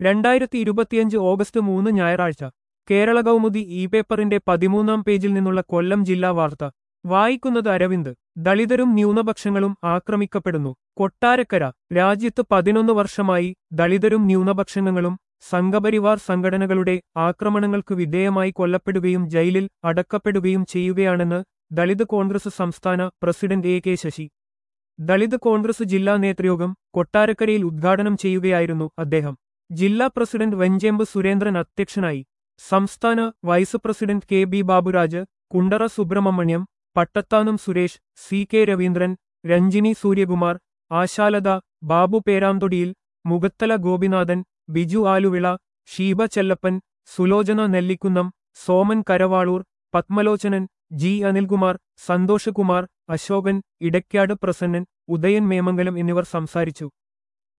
രണ്ടായിരത്തി ഇരുപത്തിയഞ്ച് ഓഗസ്റ്റ് മൂന്ന് ഞായറാഴ്ച കേരള കൗമുദി ഇ പേപ്പറിന്റെ പതിമൂന്നാം പേജിൽ നിന്നുള്ള കൊല്ലം ജില്ലാ വാർത്ത വായിക്കുന്നത് അരവിന്ദ് ദളിതരും ന്യൂനപക്ഷങ്ങളും ആക്രമിക്കപ്പെടുന്നു കൊട്ടാരക്കര രാജ്യത്ത് പതിനൊന്ന് വർഷമായി ദളിതരും ന്യൂനപക്ഷങ്ങളും സംഘപരിവാർ സംഘടനകളുടെ ആക്രമണങ്ങൾക്ക് വിധേയമായി കൊല്ലപ്പെടുകയും ജയിലിൽ അടക്കപ്പെടുകയും ചെയ്യുകയാണെന്ന് ദളിത് കോൺഗ്രസ് സംസ്ഥാന president A K Sasi Dalit Congress ജില്ലാ നേതൃയോഗം കൊട്ടാരക്കരയിൽ ഉദ്ഘാടനം ചെയ്യുകയായിരുന്നു അദ്ദേഹം ജില്ലാ പ്രസിഡന്റ് വെഞ്ചേമ്പ് സുരേന്ദ്രൻ അധ്യക്ഷനായി സംസ്ഥാന vice president K B Baburaj Kundara Subrahmanyam Pattathanam Suresh C K Raveendran Ranjini Suryakumar Ashalatha Babu Peranthodiyil Mukhathala Gopinathan Biju Aluvila Sheeba Chellappan Sulochana Nellikunnam Soman Karavalur Padmalochanan G Anilkumar Santhoshkumar Ashokan Idakkad Prasannan Udayan Memangalam എന്നിവർ സംസാരിച്ചു